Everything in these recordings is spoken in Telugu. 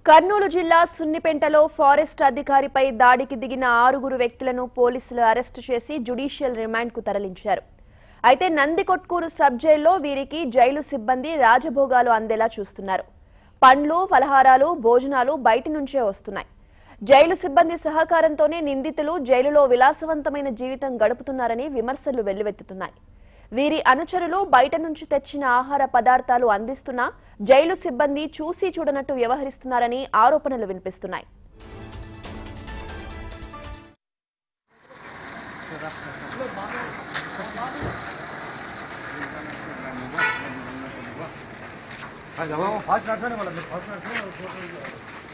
కర్నూలు జిల్లా సున్నిపెంటలో ఫారెస్ట్ అధికారిపై దాడికి దిగిన ఆరుగురు వ్యక్తులను పోలీసులు అరెస్టు చేసి జ్యుడిషియల్ రిమాండ్కు తరలించారు అయితే నందికొట్కూరు సబ్ జైల్లో వీరికి జైలు సిబ్బంది రాజభోగాలు అందేలా చూస్తున్నారు పండ్లు ఫలహారాలు భోజనాలు బయటి నుంచే వస్తున్నాయి జైలు సిబ్బంది సహకారంతోనే నిందితులు జైలులో విలాసవంతమైన జీవితం గడుపుతున్నారని విమర్శలు వెల్లువెత్తుతున్నాయి వీరి అనుచరులు బయట నుంచి తెచ్చిన ఆహార పదార్థాలు అందిస్తున్నా జైలు సిబ్బంది చూసి చూడనట్టు వ్యవహరిస్తున్నారని ఆరోపణలు వినిపిస్తున్నాయి हाँ जब वो फास्ट नर्सरी वाला फास्ट नर्सरी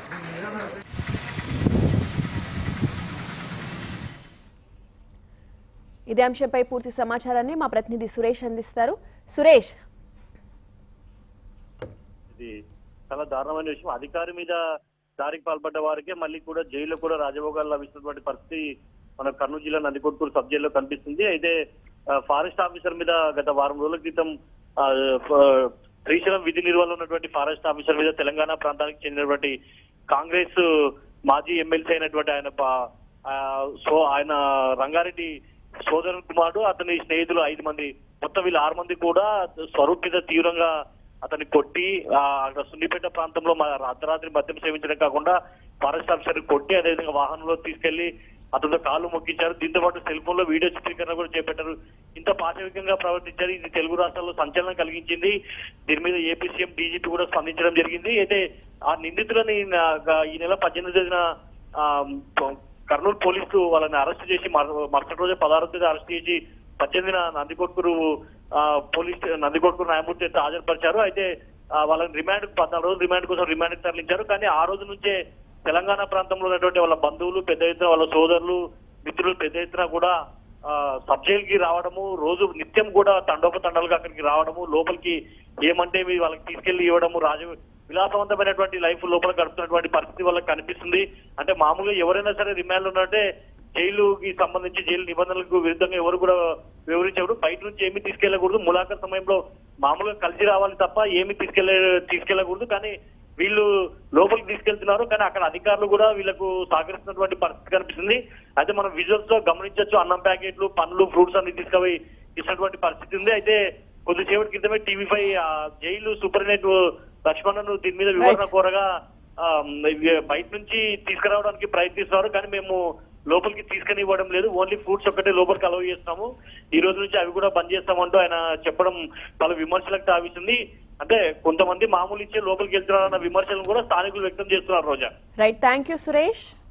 ఇదే అంశంపై పూర్తి సమాచారాన్ని మా ప్రతినిధి సురేష్ అందిస్తారు సురేష్ ఇది చాలా దారుణమైన విషయం అధికారి మీద దారికి పాల్పడ్డ వారికే మళ్ళీ కూడా జైల్లో కూడా రాజభోగాలు లభిస్తున్నటువంటి పరిస్థితి మన కర్నూలు జిల్లా నందికొట్కూరు సబ్ జైల్లో కనిపిస్తుంది అయితే ఆ, ఫారెస్ట్ ఆఫీసర్ మీద గత వారం రోజుల క్రితం ఆ, ఫ- శ్రీశైలం విధి నిర్వహణలో ఉన్నటువంటి ఫారెస్ట్ ఆఫీసర్ మీద తెలంగాణ ప్రాంతానికి చెందినటువంటి కాంగ్రెస్ మాజీ ఎమ్మెల్సీ అయినటువంటి ఆయన పా- ఆ, సో ఆయన రంగారెడ్డి సోదరుడు కుమారుడు అతని స్నేహితులు ఐదు మంది మొత్తం వీళ్ళు ఆరు మంది కూడా స్వరూప్ మీద తీవ్రంగా అతన్ని కొట్టి ఆ, అక్కడ సున్నిపేట ప్రాంతంలో మా అర్ధరాత్రి మద్యం సేవించడం కాకుండా ఫారెస్ట్ ఆఫీసర్ కొట్టి అదేవిధంగా వాహనంలో తీసుకెళ్లి అతనితో కాళ్ళు మొక్కించారు దీంతో పాటు సెల్ ఫోన్ లో వీడియో చిత్రీకరణ కూడా చేపట్టారు ఇంత పాశవికంగా ప్రవర్తించారు ఇది తెలుగు రాష్ట్రాల్లో సంచలనం కలిగించింది దీని మీద ఏపీ సీఎం డీజీపీ కూడా స్పందించడం జరిగింది అయితే ఆ నిందితులని నా- గా- ఈ నెల పద్దెనిమిది తేదీన ఆ, ప- కర్నూలు పోలీసులు వాళ్ళని అరెస్ట్ చేసి మర- మరుసటి రోజు పదహారు తేదీ అరెస్ట్ చేసి పద్దెనిమిదిన నందికొట్కూరు ఆ, పోలీస్ నందికొట్కూరు న్యాయమూర్తి అయితే హాజరుపరిచారు అయితే ఆ, వాళ్ళని రిమాండ్ పద్నాలుగు రోజులు రిమాండ్ కోసం రిమాండ్ తరలించారు కానీ ఆ రోజు నుంచే తెలంగాణ ప్రాంతంలో ఉన్నటువంటి వాళ్ళ బంధువులు పెద్ద ఎత్తున వాళ్ళ సోదరులు మిత్రులు పెద్ద ఎత్తున కూడా ఆ, సబ్ జైలుకి రావడము రోజు నిత్యం కూడా తండోపతండాలుగా అక్కడికి రావడము లోపలికి ఏమంటే ఇవి వాళ్ళకి తీసుకెళ్లి ఇవ్వడము రాజు విలాసవంతమైనటువంటి లైఫ్ లోపల గడుపుతున్నటువంటి పరిస్థితి వాళ్ళకి కనిపిస్తుంది అంటే మామూలుగా ఎవరైనా సరే రిమాండ్ ఉన్నట్టే జైలుకి సంబంధించి జైలు నిబంధనలకు విరుద్ధంగా ఎవరు కూడా వివరించకూడదు బయట నుంచి ఏమీ తీసుకెళ్లకూడదు ములాఖర్ సమయంలో మామూలుగా కలిసి రావాలి తప్ప ఏమీ తీసుకెళ్లే తీసుకెళ్లకూడదు కానీ వీళ్ళు లోపలికి తీసుకెళ్తున్నారు కానీ అక్కడ అధికారులు కూడా వీళ్ళకు సహకరిస్తున్నటువంటి పరిస్థితి కనిపిస్తుంది అయితే మనం విజువల్స్ లో గమనించవచ్చు అన్నం ప్యాకెట్లు పండ్లు ఫ్రూట్స్ అన్ని తీసుకుపోయి ఇచ్చినటువంటి పరిస్థితి ఉంది అయితే కొద్దిసేపటి క్రితమే టీవీ ఫైవ్ జైలు సూపరింటెండెంట్ లక్ష్మణను దీని మీద వివరణ కోరగా ఆ, ఇవి బయట నుంచి తీసుకురావడానికి ప్రయత్నిస్తున్నారు కానీ మేము లోపలికి తీసుకుని ఇవ్వడం లేదు ఓన్లీ ఫ్రూట్స్ ఒక్కటే లోపలికి అలవ్ చేస్తాము ఈ రోజు నుంచి అవి కూడా బంద్ చేస్తామంటూ ఆయన చెప్పడం పలు విమర్శలకు తావిస్తుంది అంటే కొంతమంది మామూలు ఇచ్చే లోపలికి వెళ్తున్నారన్న విమర్శలను కూడా స్థానికులు వ్యక్తం చేస్తున్నారు Roja right thank you Suresh